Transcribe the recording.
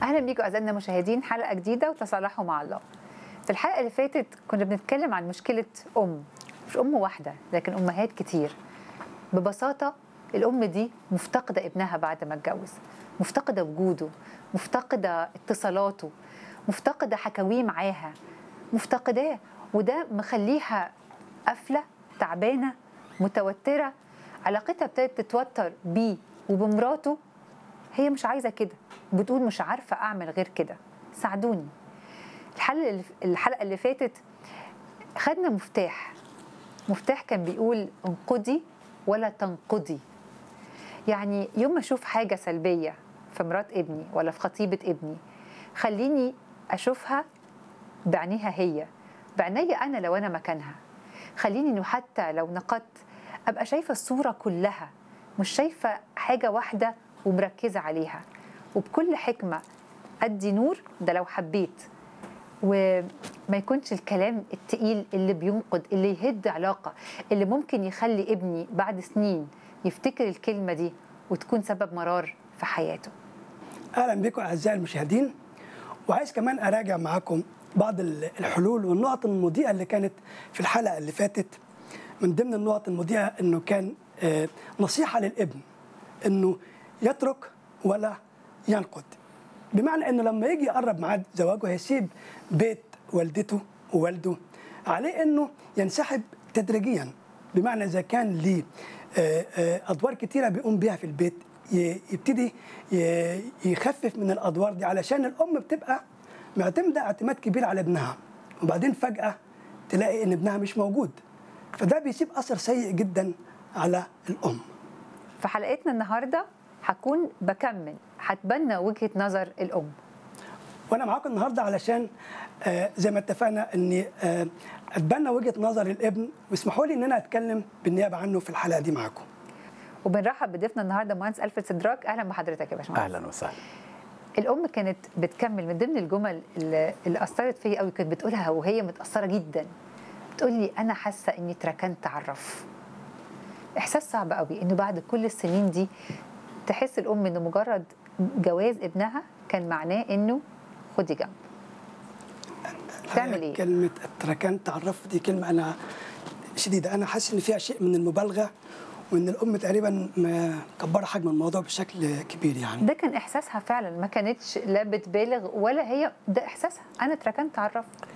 اهلا بيكم اعزائنا المشاهدين حلقه جديده وتصالحوا مع الله في الحلقه اللي فاتت كنا بنتكلم عن مشكله ام مش ام واحده لكن امهات كتير ببساطه الام دي مفتقده ابنها بعد ما اتجوز مفتقده وجوده مفتقده اتصالاته مفتقده حكاويه معاها مفتقداه وده مخليها قافله تعبانه متوتره علاقتها ابتدت تتوتر بيه وبمراته هي مش عايزه كده بتقول مش عارفه اعمل غير كده ساعدوني الحلقه اللي الحلقه اللي فاتت خدنا مفتاح مفتاح كان بيقول انقضي ولا تنقضي يعني يوم ما اشوف حاجه سلبيه في مرات ابني ولا في خطيبه ابني خليني اشوفها بعينيها هي بعينيا انا لو انا مكانها خليني انه حتى لو نقدت ابقى شايفه الصوره كلها مش شايفه حاجه واحده ومركزه عليها وبكل حكمه ادي نور ده لو حبيت وما يكونش الكلام التقيل اللي بينقد اللي يهد علاقه اللي ممكن يخلي ابني بعد سنين يفتكر الكلمه دي وتكون سبب مرار في حياته اهلا بكم اعزائي المشاهدين وعايز كمان اراجع معاكم بعض الحلول والنقط المضيئه اللي كانت في الحلقه اللي فاتت من ضمن النقط المضيئه انه كان نصيحه للابن انه يترك ولا ينقد بمعنى انه لما يجي يقرب ميعاد زواجه هيسيب بيت والدته ووالده عليه انه ينسحب تدريجيا بمعنى اذا كان ليه ادوار كتيره بيقوم بيها في البيت يبتدي يخفف من الادوار دي علشان الام بتبقى معتمده اعتماد كبير على ابنها وبعدين فجاه تلاقي ان ابنها مش موجود فده بيسيب اثر سيء جدا على الام في حلقتنا النهارده هكون بكمل هتبنى وجهه نظر الام وانا معاكم النهارده علشان آه زي ما اتفقنا اني آه اتبنى وجهه نظر الابن واسمحوا لي ان انا اتكلم بالنيابه عنه في الحلقه دي معاكم وبنرحب بضيفنا النهارده مهندس الفريد سدراك اهلا بحضرتك يا باشمهندس اهلا وسهلا الام كانت بتكمل من ضمن الجمل اللي, اللي اثرت فيا قوي كانت بتقولها وهي متاثره جدا بتقول لي انا حاسه اني اتركنت على الرف احساس صعب قوي انه بعد كل السنين دي تحس الام انه مجرد جواز ابنها كان معناه انه خدي جنب تعمل ايه كلمه اتركنت على الرف دي كلمه انا شديده انا حاسس ان فيها شيء من المبالغه وان الام تقريبا مكبره حجم الموضوع بشكل كبير يعني ده كان احساسها فعلا ما كانتش لا بتبالغ ولا هي ده احساسها انا اتركنت على الرف